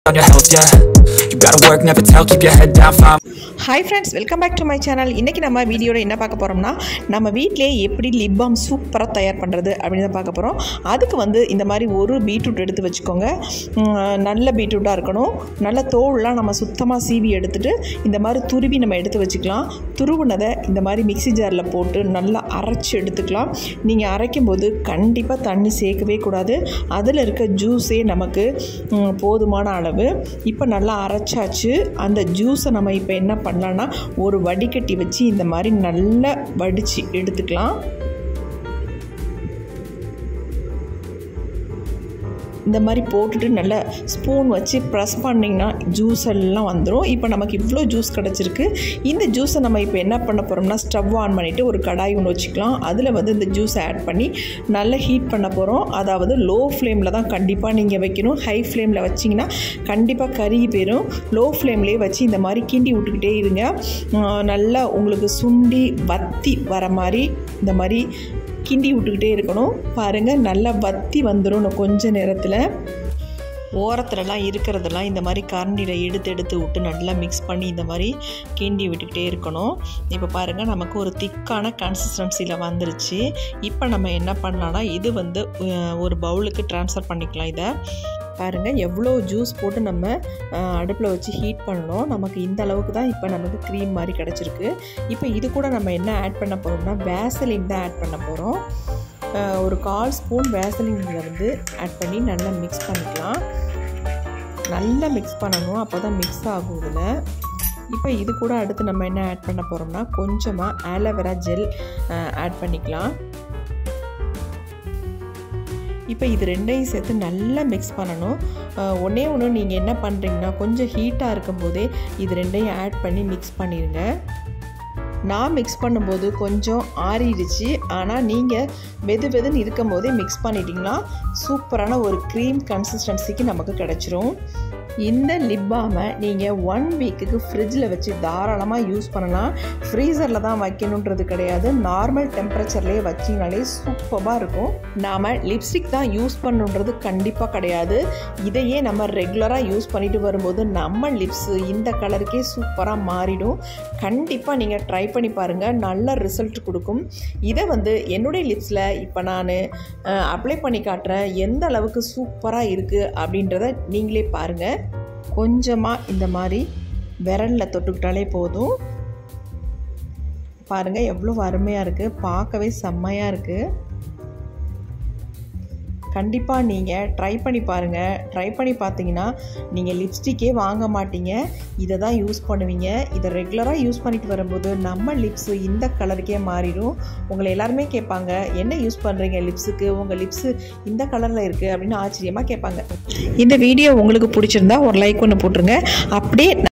on your health, yeah. You gotta work, never tell, keep your head down, find hi friends welcome back to my channel இன்றைக்கி நம்ம வீடியோவில் என்ன பார்க்க போகிறோம்னா நம்ம வீட்டிலே எப்படி லிப் பாம் சூப்பராக தயார் பண்ணுறது அப்படின்னு தான் பார்க்க போகிறோம் அதுக்கு வந்து இந்த மாதிரி ஒரு பீட்ரூட் எடுத்து வச்சுக்கோங்க உம், நல்ல பீட்ரூட்டாக இருக்கணும் நல்ல தோல்லாம் நம்ம சுத்தமாக சீவி எடுத்துட்டு இந்த மாதிரி துருவி நம்ம எடுத்து வச்சுக்கலாம் துருவுனதை இந்த மாதிரி மிக்ஸி ஜாரில் போட்டு நல்லா அரைச்சி எடுத்துக்கலாம் நீங்கள் அரைக்கும் போது கண்டிப்பாக தண்ணி சேர்க்கவே கூடாது அதில் இருக்க ஜூஸே நமக்கு உம், போதுமான அளவு இப்போ நல்லா அரைச்சாச்சு அந்த ஜூஸை நம்ம இப்போ என்ன பண்ணலான்னா ஒரு வடிகட்டி வச்சு இந்த மாதிரி நல்லா வடித்து எடுத்துக்கலாம் இந்த மாதிரி போட்டுட்டு நல்லா ஸ்பூன் வச்சு ப்ரெஸ் பண்ணிங்கன்னா ஜூஸ் எல்லாம் வந்துடும் இப்போ நமக்கு இவ்வளோ ஜூஸ் கிடச்சிருக்கு இந்த ஜூஸை நம்ம இப்போ என்ன பண்ண போகிறோம்னா ஸ்டவ் ஆன் பண்ணிவிட்டு ஒரு கடாய் ஒன்று வச்சுக்கலாம் அதில் வந்து இந்த ஜூஸை ஆட் பண்ணி நல்லா ஹீட் பண்ண போகிறோம் அதாவது லோ ஃப்ளேமில் தான் கண்டிப்பாக நீங்கள் வைக்கணும் ஹை ஃப்ளேமில் வச்சிங்கன்னா கண்டிப்பாக கருகி போயிடும் லோ ஃப்ளேம்லேயே வச்சு இந்த மாதிரி கிண்டி விட்டுக்கிட்டே இருங்க ஆஹ் நல்லா உங்களுக்கு சுண்டி வத்தி வர மாதிரி இந்த மாதிரி கிண்டி விட்டுக்கிட்டே இருக்கணும் பாருங்கள் நல்லா வத்தி வந்துடும் இன்னும் கொஞ்ச நேரத்தில் ஓரத்துலலாம் இருக்கிறதெல்லாம் இந்த மாதிரி கரண்டியில் எடுத்து எடுத்து விட்டு நல்லா மிக்ஸ் பண்ணி இந்த மாதிரி கிண்டி விட்டுக்கிட்டே இருக்கணும் இப்போ பாருங்கள் நமக்கு ஒரு திக்கான கன்சிஸ்டன்சியில் வந்துருச்சு இப்போ நம்ம என்ன பண்ணலாம்னா இது வந்து அஹ், ஒரு பவுலுக்கு ட்ரான்ஸ்ஃபர் பண்ணிக்கலாம் இதை பாருங்கள் எவ்வளோ ஜூஸ் போட்டு நம்ம அடுப்பில் வச்சு ஹீட் பண்ணணும் நமக்கு இந்த அளவுக்கு தான் இப்போ நமக்கு க்ரீம் மாதிரி கிடச்சிருக்கு இப்போ இது கூட நம்ம என்ன ஆட் பண்ண போகிறோம்னா வேசலின் தான் ஆட் பண்ண போகிறோம் ஒரு கால் ஸ்பூன் வேசலினில் வந்து ஆட் பண்ணி நல்லா மிக்ஸ் பண்ணிக்கலாம் நல்லா மிக்ஸ் பண்ணணும் அப்போ தான் மிக்ஸ் ஆகும் இதில் இப்போ இது கூட அடுத்து நம்ம என்ன ஆட் பண்ண போகிறோம்னா கொஞ்சமாக ஆலோவேரா ஜெல் ஆட் பண்ணிக்கலாம் இப்போ இது ரெண்டையும் சேர்த்து நல்லா மிக்ஸ் பண்ணணும் அஹ் ஒண்ணே ஒன்று நீங்கள் என்ன பண்ணுறீங்கன்னா கொஞ்சம் ஹீட்டாக இருக்கும்போதே இது ரெண்டையும் ஆட் பண்ணி மிக்ஸ் பண்ணிடுங்க நான் மிக்ஸ் பண்ணும்போது கொஞ்சம் ஆறிடுச்சு ஆனால் நீங்கள் வெது வெதுன்னு இருக்கும்போதே மிக்ஸ் பண்ணிட்டீங்கன்னா சூப்பரான ஒரு க்ரீம் கன்சிஸ்டன்சிக்கு நமக்கு கிடச்சிரும் இந்த லிப் பாமை நீங்கள் ஒன் வீக்குக்கு ஃப்ரிட்ஜில் வச்சு தாராளமாக யூஸ் பண்ணலாம் ஃப்ரீசரில் தான் வைக்கணுன்றது கிடையாது நார்மல் டெம்பரேச்சர்லேயே வச்சிங்கனாலே சூப்பராக இருக்கும் நாம் லிப்ஸ்டிக் தான் யூஸ் பண்ணுன்றது கண்டிப்பாக கிடையாது இதையே நம்ம ரெகுலராக யூஸ் பண்ணிட்டு வரும்போது நம்ம லிப்ஸு இந்த கலருக்கே சூப்பராக மாறிடும் கண்டிப்பாக நீங்கள் ட்ரை பண்ணி பாருங்கள் நல்ல ரிசல்ட் கொடுக்கும் இதை வந்து என்னுடைய லிப்ஸில் இப்போ நான் அப்ளை பண்ணி காட்டுறேன் எந்த அளவுக்கு சூப்பராக இருக்குது அப்படின்றத நீங்களே பாருங்கள் கொஞ்சமாக இந்த மாதிரி விரலில் தொட்டுக்கிட்டாலே போதும் பாருங்கள் எவ்வளோ அருமையாக இருக்குது பார்க்கவே செம்மையாக இருக்குது கண்டிப்பாக நீங்கள் ட்ரை பண்ணி பாருங்கள் ட்ரை பண்ணி பார்த்தீங்கன்னா நீங்கள் லிப்ஸ்டிக்கே வாங்க மாட்டீங்க இதை தான் யூஸ் பண்ணுவீங்க இதை ரெகுலராக யூஸ் பண்ணிட்டு வரும்போது நம்ம லிப்ஸு இந்த கலருக்கே மாறிடும் உங்களை எல்லாருமே கேட்பாங்க என்ன யூஸ் பண்ணுறீங்க லிப்ஸுக்கு உங்கள் லிப்ஸு இந்த கலரில் இருக்குது அப்படின்னு ஆச்சரியமாக கேட்பாங்க இந்த வீடியோ உங்களுக்கு பிடிச்சிருந்தா ஒரு லைக் ஒன்று போட்டுருங்க அப்படியே